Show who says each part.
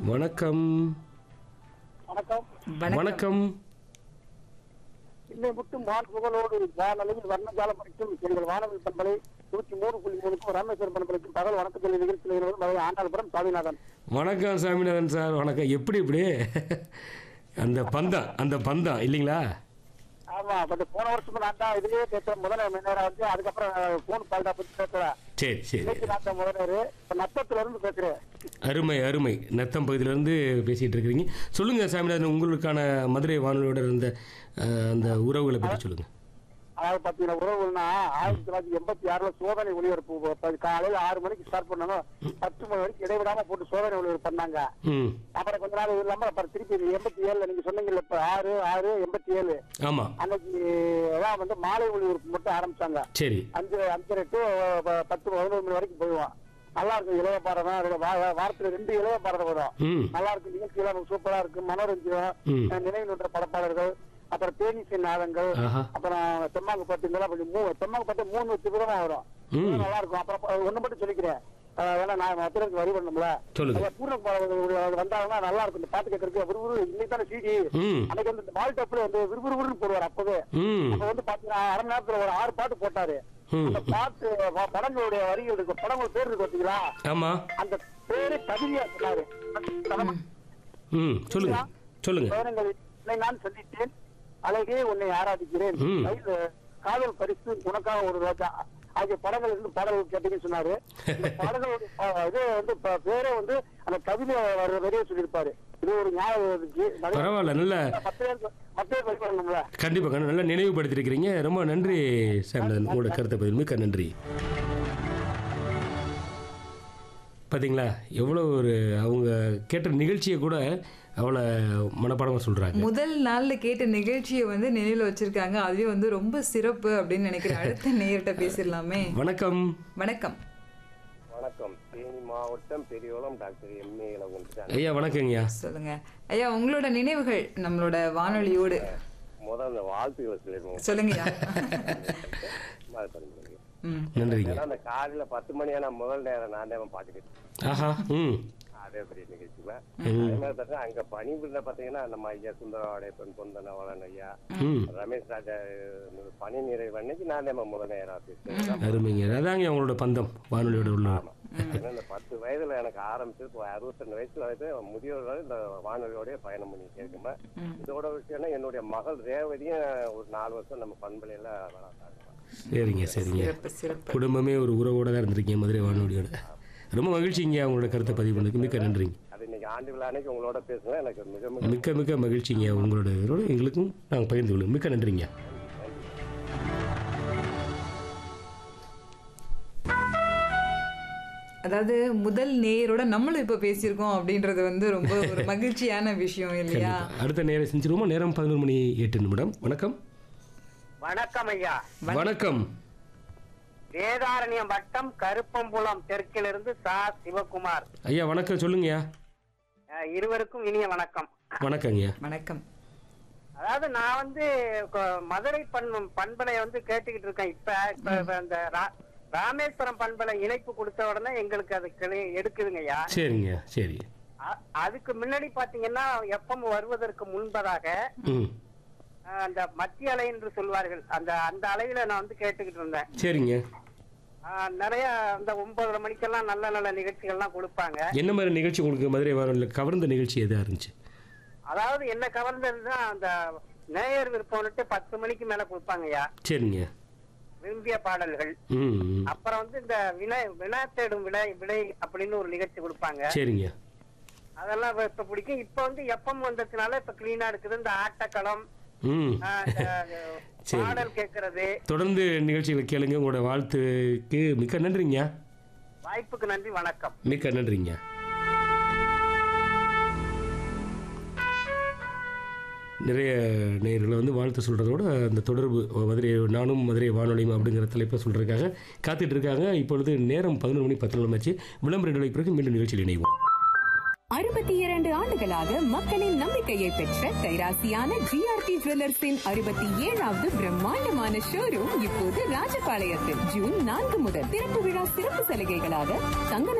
Speaker 1: வணக்கம்
Speaker 2: வணக்கம்
Speaker 1: வணக்கம்
Speaker 2: இன்னை மட்டும் வான் புகழோடு வானொலியில் வர்ணஜாலம் படிக்கும் எங்கள் வானொலி பண்பலை நூற்றி மூணு புள்ளி மூணுக்கும் ராமேஸ்வரம் பண்பலைக்கும் பகல் வணக்கத்தில் நிகழ்ச்சியில் இருவது மதுரை ஆண்டாள்புரம் சாமிநாதன்
Speaker 1: வணக்கம் சாமிநாதன் சார் வணக்கம் எப்படி இப்படி அந்த பந்தம் அந்த பந்தம் இல்லைங்களா
Speaker 2: ஆமா பட் போன வருஷம் நான் தான் இதுலயே பேசுறேன் முதல்ல நேரம் வந்து அதுக்கப்புறம் போன் பால்டா பத்தி பேசுறேன்
Speaker 1: சரி சரி
Speaker 2: இன்னைக்கு நான் தான் முதல்வர் இப்ப நத்தத்துல இருந்து பேசுறேன்
Speaker 1: அருமை அருமை நத்தம் பகுதியிலேருந்து பேசிகிட்டு இருக்கிறீங்க சொல்லுங்கள் சாமிநாதன் உங்களுக்கான மதுரை வானொலியோட இருந்த அஹ், அந்த உறவுகளை பற்றி சொல்லுங்கள்
Speaker 2: அதாவது பாத்தீங்கன்னா உறவுகள்னா ஆயிரத்தி தொள்ளாயிரத்தி எண்பத்தி ஆறுல சோதனை ஒளிபரப்பு ப- காலையில ஆறு மணிக்கு ஸ்டார்ட் பண்ணணும் பத்து மணி வரைக்கும் இடைவிடாம போட்டு சோதனை ஒளிபரப்பு பண்ணாங்க
Speaker 1: ம்
Speaker 2: அப்புறம் கொஞ்ச நாள் இல்லாம அப்புறம் திருப்பி எண்பத்தி ஏழுல நீங்க சொன்னீங்கல்ல இப்ப ஆறு ஆறு எண்பத்தி ஏழு
Speaker 1: ஆமாம்
Speaker 2: அன்னைக்கு தான் வந்து மாலை ஒளிபரப்பு மட்டும் ஆரம்பிச்சாங்க
Speaker 1: சரி
Speaker 2: அஞ்சு அஞ்சரை டு ப- பத்து பதினொரு மணி வரைக்கும் போயிடுவோம் நல்லா இருக்கும் இளைய பாரதம் அதுல வா- வாரத்துல ரெண்டு இளைய பாரதம் வரும்
Speaker 1: ம்
Speaker 2: நல்லா இருக்கும் நிகழ்ச்சியெல்லாம் சூப்பரா இருக்கு மனோரஞ்சனம்
Speaker 1: ம்.
Speaker 2: அஹ் நினைவு நின்ற படப்பாளர்கள் அப்புறம் தேனிசை நாதங்கள்
Speaker 1: ஆஹா
Speaker 2: அப்புறம் தெம்மாங்கு பாட்டுங்கெல்லாம் கொஞ்சம் மூ தெம்மாங்கு பாட்டு மூணு விதமா வரும்
Speaker 1: ம்.
Speaker 2: அது நல்லா இருக்கும் அப்புறம் ஒண்ணு மட்டும் சொல்லிக்கிறேன் அஹ் ஏன்னா நான் மத்திரக்கு வரி பண்ணணும்ல
Speaker 1: சொல்லுங்க
Speaker 2: பூர்ண வந்தாங்கன்னா நல்லா இருக்கும் இந்த பாட்டு கேட்கறதுக்கு விறுவிறு இன்னைக்கு தானே சிடி
Speaker 1: ம்
Speaker 2: அன்னைக்கு வந்து வால் டப்ல வந்து விறுவிறுன்னு போடுவார் அப்பவே
Speaker 1: ம்
Speaker 2: அப்ப வந்து பாத்தீங்கன்னா அரை மணி நேரத்துல ஒரு ஆறு பாட்டு போட்டாரு
Speaker 1: ம்
Speaker 2: அந்த பாட்டு வ- படங்களுடைய வரிகள் இருக்கு படங்கள் பேர் இருக்கு பாத்தீங்களா
Speaker 1: ஆமாம்
Speaker 2: அந்த பேரு கவிதையா சொன்னாரு
Speaker 1: ம் சொல்லுங்க சொல்லுங்க
Speaker 2: சோதனைகள் உன்னை நான் சந்தித்தேன் அழகே உன்னை ஆராதிக்கிறேன்
Speaker 1: ம்.
Speaker 2: கையில காதல் பரிசு உனக்காக ஒரு ரோஜா ஆகிய படங்கள் இருந்து பாடல்கள் கேட்டீங்கன்னு சொன்னாரு இந்த பாடல்களுடைய ப- இது வந்து ப- பேரே வந்து அந்த கவிதை வர வரையே சொல்லியிருப்பாரு இது ஒரு ஞாபகம் இருந்துச்சு நிறைய
Speaker 1: பரவாயில்ல நல்ல
Speaker 2: மத்த பேருக்கு மத்த பேர் வரி பண்ணணும்ல
Speaker 1: கண்டிப்பாக கண்டிப்பா. நல்லா நினைவுபடுத்திருக்கிறீங்க ரொம்ப நன்றி சாமிநாதன் உங்களோட கருத்தை பதில் மிக்க நன்றி பார்த்தீங்களா எவ்வளோ ஒரு அவங்க கேட்ட நிகழ்ச்சியை கூட அவ்வளோ மனப்பாடமாக சொல்கிறாங்க
Speaker 3: முதல் நாள்ல கேட்ட நிகழ்ச்சியை வந்து நினைவுல வச்சிருக்காங்க அதுவே வந்து ரொம்ப சிறப்பு அப்படின்னு நினைக்கிறேன் அடுத்த நேர்கிட்ட பேசிடலாமே
Speaker 1: வணக்கம்
Speaker 3: வணக்கம்
Speaker 4: வணக்கம் தேனி மாவட்டம் பெரியகுளம் டாக்டர் எம்ஏ இளகுன்றான்
Speaker 1: ஐயா வணக்கங்கய்யா
Speaker 3: சொல்லுங்க ஐயா உங்களோட நினைவுகள் நம்மளோட வானொலியோடு
Speaker 4: முதல்ல அந்த வாழ்த்துக்களை சொல்லிடுவோம்
Speaker 3: சொல்லுங்கய்யா
Speaker 4: அது பண்ணுங்க.
Speaker 3: ம்
Speaker 1: நன்றிங்க
Speaker 4: ஏன்னா அந்த காலையில பத்து மணி ஆனா முதல் நேரம் நான் தான் பாத்துக்கிட்டு
Speaker 1: ஆஹா ம்
Speaker 4: அதே பெரிய நிகழ்ச்சியில அதே மாதிரி பார்த்தா அங்க பணிபுரிந்த பாத்தீங்கன்னா நம்ம ஐயா சுந்தரவாடைய பெண் பொந்தனவாளன் ஐயா
Speaker 1: ம்
Speaker 4: ரமேஷ் ராஜா அஹ், பணி நிறைவு அன்னைக்கு நான் தான் முதல் நேரம் பேசுறேன்
Speaker 1: அருமைங்க அதாங்க அவங்களோட பந்தம் வானொலியோட உள்ள
Speaker 4: ஏன்னா இந்த பத்து வயதுல எனக்கு ஆரம்பிச்சு இப்போ அறுபத்தெண்டு வயசுல வந்து முதியோர் வரை இந்த வானொலியோடய பயணம் பண்ணிட்டு இருக்குமா இதோட விஷயம்னா என்னுடைய மகள் ரேவதியும் ஒரு நாலு வருஷம் நம்ம பண்பலையில வளர்த்தாங்க
Speaker 1: சரிங்க சரிங்க
Speaker 3: சிறப்பு சிறப்பு
Speaker 1: குடும்பமே ஒரு உறவோட தான் இருந்திருக்கீங்க மதுரை வானொலியோட ரொம்ப மகிழ்ச்சிங்க அவங்களோட கருத்தை பதிவு பண்ணதுக்கு மிக்க நன்றிங்க
Speaker 4: அது இன்னைக்கு ஆண்டு விழா அன்னைக்கு உங்களோட பேசுவேன் எனக்கு மிக மிக
Speaker 1: மிக்க மிக்க மகிழ்ச்சிங்க உங்களோட இதோட எங்களுக்கும் நாங்கள் பகிர்ந்து கொள்ளுங்க மிக்க நன்றிங்க
Speaker 3: அதாவது முதல் நேயரோட நம்மளும் இப்ப பேசியிருக்கோம் அப்படின்றது வந்து ரொம்ப ஒரு மகிழ்ச்சியான விஷயம் இல்லையா
Speaker 1: அடுத்த நேரம் செஞ்சிருவோமா நேரம் பதினோரு மணி எட்டு நிமிடம் வணக்கம்
Speaker 2: வணக்கம் ஐயா
Speaker 1: வணக்கம்
Speaker 2: வேதாரண்யம் வட்டம் கருப்பம்புலம் தெற்கிலிருந்து சா சிவகுமார்
Speaker 1: ஐயா வணக்கம் சொல்லுங்கய்யா
Speaker 2: அஹ் இருவருக்கும் இனிய வணக்கம்
Speaker 1: வணக்கங்கய்யா
Speaker 3: வணக்கம்
Speaker 2: அதாவது நான் வந்து கொ- மதுரை பண் பண்பலை வந்து கேட்டுக்கிட்டு இருக்கேன் இப்ப இப்ப இப்ப இந்த ரா- ராமேஸ்வரம் பண்பலை இணைப்பு கொடுத்த உடனே எங்களுக்கு அது கிளை- எடுக்குதுங்கய்யா
Speaker 1: சரிங்க சரி
Speaker 2: அ- அதுக்கு முன்னாடி பாத்தீங்கன்னா எப்பம் வருவதற்கு முன்பதாக
Speaker 1: ம்
Speaker 2: அஹ், அந்த மத்திய அலை என்று சொல்வார்கள் அந்த அந்த அலையில நான் வந்து கேட்டுக்கிட்டு இருந்தேன்
Speaker 1: சரிங்க
Speaker 2: அஹ், நிறைய அந்த ஒன்பதரை மணிக்கெல்லாம் நல்ல நல்ல நிகழ்ச்சிகள்லாம் கொடுப்பாங்க
Speaker 1: என்ன மாதிரி நிகழ்ச்சி உங்களுக்கு மதுரை வானொலியில் கவர்ந்த நிகழ்ச்சி எதாக இருந்துச்சு
Speaker 2: அதாவது என்ன கவர்ந்ததுன்னா அந்த நேயர் விருப்பம்னுட்டு பத்து மணிக்கு மேல கொடுப்பாங்கய்யா
Speaker 1: சரிங்க
Speaker 2: விரும்பிய பாடல்கள்
Speaker 1: ம் ம்.
Speaker 2: அப்புறம் வந்து இந்த வினை வினா தேடும் விடை விடை அப்படின்னு ஒரு நிகழ்ச்சி கொடுப்பாங்க
Speaker 1: சரிங்க
Speaker 2: அதெல்லாம் இப்ப- இப்ப பிடிக்கும் இப்ப வந்து எப்பம் வந்ததுனால இப்ப கிளீனா இருக்குது இந்த ஆட்டக்களம்
Speaker 1: ம்
Speaker 2: ஆஹ், இந்த
Speaker 1: சரி.
Speaker 2: பாடல் கேட்கறது
Speaker 1: தொடர்ந்து நிகழ்ச்சிகளை கேளுங்க உங்களோட வாழ்த்துக்கு மிக்க நன்றிங்க
Speaker 2: வாய்ப்புக்கு நன்றி வணக்கம்
Speaker 1: மிக்க நன்றிங்க நிறைய நேயர்களை வந்து வாழ்த்து சொல்கிறதோட அந்த தொடர்பு மதுரை நானும் மதுரை வானொலியும் அப்படிங்கிற தலைப்பை சொல்கிறதுக்காக காத்துட்டு இருக்காங்க இப்பொழுது நேரம் பதினொரு மணி பத்து நிமிடமாச்சு விளம்பர இடைவெளி பிறகு மீண்டும் நிகழ்ச்சியில் இணைவோம்
Speaker 5: அறுபத்தி இரண்டு ஆண்டுகளாக மக்களின் நம்பிக்கையை பெற்ற கைராசியான ஜிஆர்டி ஜுவல்லர்ஸின் அறுபத்தி ஏழாவது பிரம்மாண்டமான ஷோரூம் இப்போது ராஜபாளையத்தில் ஜூன் நான்கு முதல் திறப்பு விழா சிறப்பு சலுகைகளாக தங்க